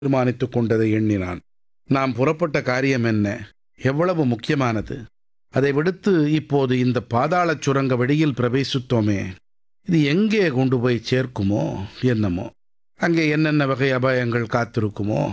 தீர்மானித்துக் கொண்டதை எண்ணினான் நாம் புறப்பட்ட காரியம் என்ன எவ்வளவு முக்கியமானது அதை விடுத்து இப்போது இந்த பாதாளச் சுரங்க வழியில் பிரவேசித்தோமே இது எங்கே கொண்டு போய் சேர்க்குமோ என்னமோ அங்கே என்னென்ன வகை அபாயங்கள் காத்திருக்குமோ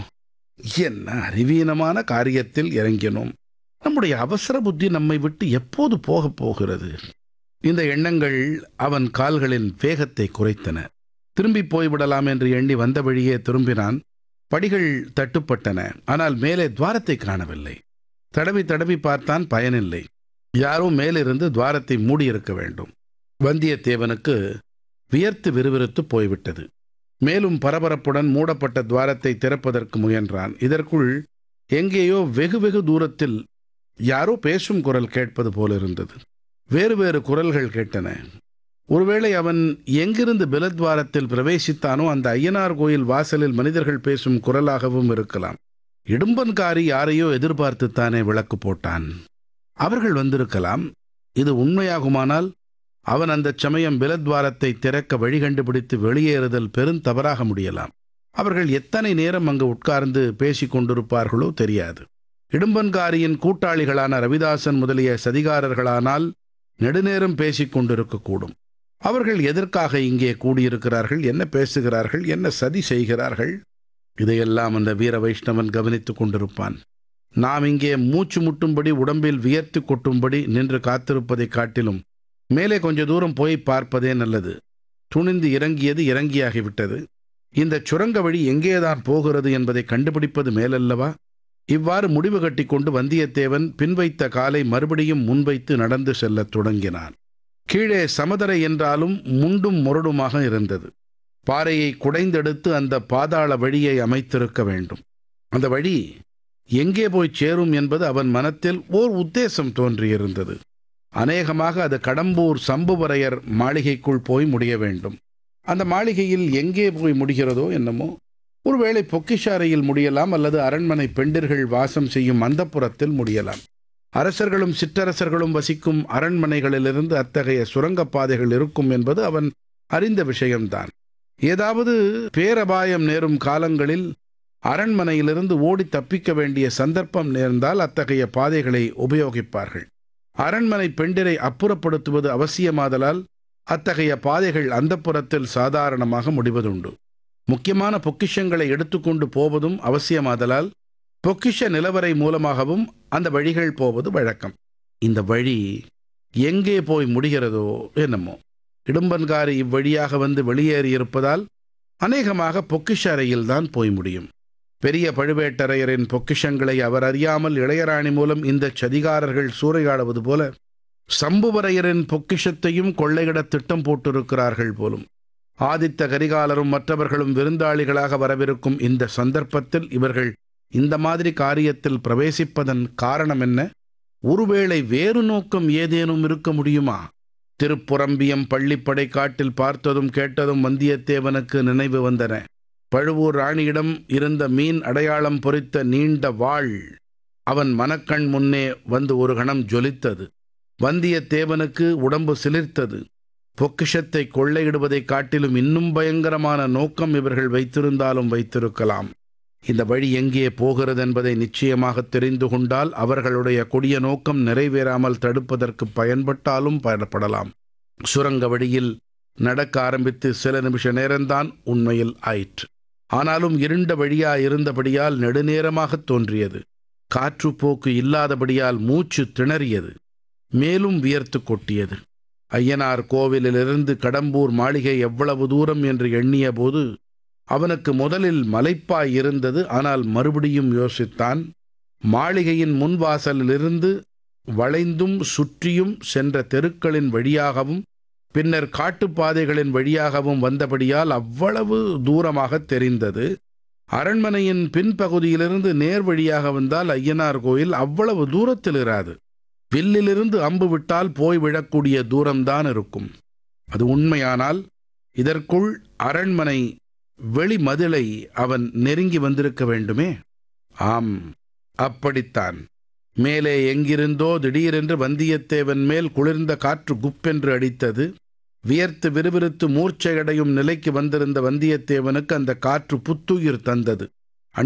என்ன அறிவீனமான காரியத்தில் இறங்கினோம் நம்முடைய அவசர புத்தி நம்மை விட்டு எப்போது போகப் போகிறது இந்த எண்ணங்கள் அவன் கால்களின் வேகத்தை குறைத்தன திரும்பி போய்விடலாம் என்று எண்ணி வந்த வழியே திரும்பினான் படிகள் தட்டுப்பட்டன ஆனால் மேலே துவாரத்தை காணவில்லை தடவி தடவி பார்த்தான் பயனில்லை யாரோ மேலிருந்து துவாரத்தை மூடியிருக்க வேண்டும் வந்தியத்தேவனுக்கு வியர்த்து விறுவிறுத்து போய்விட்டது மேலும் பரபரப்புடன் மூடப்பட்ட துவாரத்தை திறப்பதற்கு முயன்றான் இதற்குள் எங்கேயோ வெகு வெகு தூரத்தில் யாரோ பேசும் குரல் கேட்பது போலிருந்தது வேறு வேறு குரல்கள் கேட்டன ஒருவேளை அவன் எங்கிருந்து பிலத்வாரத்தில் பிரவேசித்தானோ அந்த ஐயனார் கோயில் வாசலில் மனிதர்கள் பேசும் குரலாகவும் இருக்கலாம் இடும்பன்காரி யாரையோ எதிர்பார்த்துத்தானே விளக்கு போட்டான் அவர்கள் வந்திருக்கலாம் இது உண்மையாகுமானால் அவன் அந்தச் சமயம் பிலத்வாரத்தை திறக்க வழி கண்டுபிடித்து வெளியேறுதல் பெருந்தவறாக முடியலாம் அவர்கள் எத்தனை நேரம் அங்கு உட்கார்ந்து பேசிக் கொண்டிருப்பார்களோ தெரியாது இடும்பன்காரியின் கூட்டாளிகளான ரவிதாசன் முதலிய சதிகாரர்களானால் நெடுநேரம் பேசிக் கொண்டிருக்கக்கூடும் அவர்கள் எதற்காக இங்கே கூடியிருக்கிறார்கள் என்ன பேசுகிறார்கள் என்ன சதி செய்கிறார்கள் இதையெல்லாம் அந்த வீர வைஷ்ணவன் கவனித்துக் கொண்டிருப்பான் நாம் இங்கே மூச்சு முட்டும்படி உடம்பில் வியர்த்து கொட்டும்படி நின்று காத்திருப்பதைக் காட்டிலும் மேலே கொஞ்ச தூரம் போய் பார்ப்பதே நல்லது துணிந்து இறங்கியது இறங்கியாகிவிட்டது இந்த சுரங்க வழி எங்கேதான் போகிறது என்பதை கண்டுபிடிப்பது மேலல்லவா இவ்வாறு முடிவு கட்டிக்கொண்டு வந்தியத்தேவன் பின்வைத்த காலை மறுபடியும் முன்வைத்து நடந்து செல்லத் தொடங்கினான் கீழே சமதரை என்றாலும் முண்டும் முரடுமாக இருந்தது பாறையை குடைந்தெடுத்து அந்த பாதாள வழியை அமைத்திருக்க வேண்டும் அந்த வழி எங்கே போய் சேரும் என்பது அவன் மனத்தில் ஓர் உத்தேசம் தோன்றியிருந்தது அநேகமாக அது கடம்பூர் சம்புவரையர் மாளிகைக்குள் போய் முடிய வேண்டும் அந்த மாளிகையில் எங்கே போய் முடிகிறதோ என்னமோ ஒருவேளை பொக்கிஷாரையில் முடியலாம் அல்லது அரண்மனை பெண்டிர்கள் வாசம் செய்யும் அந்தப்புறத்தில் முடியலாம் அரசர்களும் சிற்றரசர்களும் வசிக்கும் அரண்மனைகளிலிருந்து அத்தகைய சுரங்கப் பாதைகள் இருக்கும் என்பது அவன் அறிந்த விஷயம்தான் ஏதாவது பேரபாயம் நேரும் காலங்களில் அரண்மனையிலிருந்து ஓடி தப்பிக்க வேண்டிய சந்தர்ப்பம் நேர்ந்தால் அத்தகைய பாதைகளை உபயோகிப்பார்கள் அரண்மனை பெண்டிரை அப்புறப்படுத்துவது அவசியமாதலால் அத்தகைய பாதைகள் அந்தப்புறத்தில் சாதாரணமாக முடிவதுண்டு முக்கியமான பொக்கிஷங்களை எடுத்துக்கொண்டு போவதும் அவசியமாதலால் பொக்கிஷ நிலவரை மூலமாகவும் அந்த வழிகள் போவது வழக்கம் இந்த வழி எங்கே போய் முடிகிறதோ என்னமோ இடும்பன்காரி இவ்வழியாக வந்து வெளியேறியிருப்பதால் அநேகமாக பொக்கிஷ அறையில்தான் போய் முடியும் பெரிய பழுவேட்டரையரின் பொக்கிஷங்களை அவர் அறியாமல் இளையராணி மூலம் இந்த சதிகாரர்கள் சூறையாடுவது போல சம்புவரையரின் பொக்கிஷத்தையும் கொள்ளையிட திட்டம் போட்டிருக்கிறார்கள் போலும் ஆதித்த கரிகாலரும் மற்றவர்களும் விருந்தாளிகளாக வரவிருக்கும் இந்த சந்தர்ப்பத்தில் இவர்கள் இந்த மாதிரி காரியத்தில் பிரவேசிப்பதன் காரணம் என்ன ஒருவேளை வேறு நோக்கம் ஏதேனும் இருக்க முடியுமா திருப்புறம்பியம் பள்ளிப்படை காட்டில் பார்த்ததும் கேட்டதும் வந்தியத்தேவனுக்கு நினைவு வந்தன பழுவூர் ராணியிடம் இருந்த மீன் அடையாளம் பொறித்த நீண்ட வாள் அவன் மனக்கண் முன்னே வந்து ஒரு கணம் ஜொலித்தது வந்தியத்தேவனுக்கு உடம்பு சிலிர்த்தது பொக்கிஷத்தை கொள்ளையிடுவதைக் காட்டிலும் இன்னும் பயங்கரமான நோக்கம் இவர்கள் வைத்திருந்தாலும் வைத்திருக்கலாம் இந்த வழி எங்கே போகிறது என்பதை நிச்சயமாக தெரிந்து கொண்டால் அவர்களுடைய கொடிய நோக்கம் நிறைவேறாமல் தடுப்பதற்கு பயன்பட்டாலும் பயன்படலாம் சுரங்க வழியில் நடக்க ஆரம்பித்து சில நிமிஷ நேரம்தான் உண்மையில் ஆயிற்று ஆனாலும் இருண்ட வழியா இருந்தபடியால் நெடுநேரமாக தோன்றியது காற்றுப்போக்கு இல்லாதபடியால் மூச்சு திணறியது மேலும் வியர்த்து கொட்டியது ஐயனார் கோவிலிலிருந்து கடம்பூர் மாளிகை எவ்வளவு தூரம் என்று எண்ணிய போது அவனுக்கு முதலில் மலைப்பாய் இருந்தது ஆனால் மறுபடியும் யோசித்தான் மாளிகையின் முன்வாசலிலிருந்து வளைந்தும் சுற்றியும் சென்ற தெருக்களின் வழியாகவும் பின்னர் காட்டுப்பாதைகளின் வழியாகவும் வந்தபடியால் அவ்வளவு தூரமாக தெரிந்தது அரண்மனையின் பின்பகுதியிலிருந்து நேர் வழியாக வந்தால் ஐயனார் கோயில் அவ்வளவு தூரத்தில் இராது வில்லிலிருந்து அம்பு விட்டால் போய் விழக்கூடிய தூரம்தான் இருக்கும் அது உண்மையானால் இதற்குள் அரண்மனை வெளிமதிலை அவன் நெருங்கி வந்திருக்க வேண்டுமே ஆம் அப்படித்தான் மேலே எங்கிருந்தோ திடீரென்று வந்தியத்தேவன் மேல் குளிர்ந்த காற்று குப்பென்று அடித்தது வியர்த்து விறுவிறுத்து மூர்ச்சையடையும் நிலைக்கு வந்திருந்த வந்தியத்தேவனுக்கு அந்த காற்று புத்துயிர் தந்தது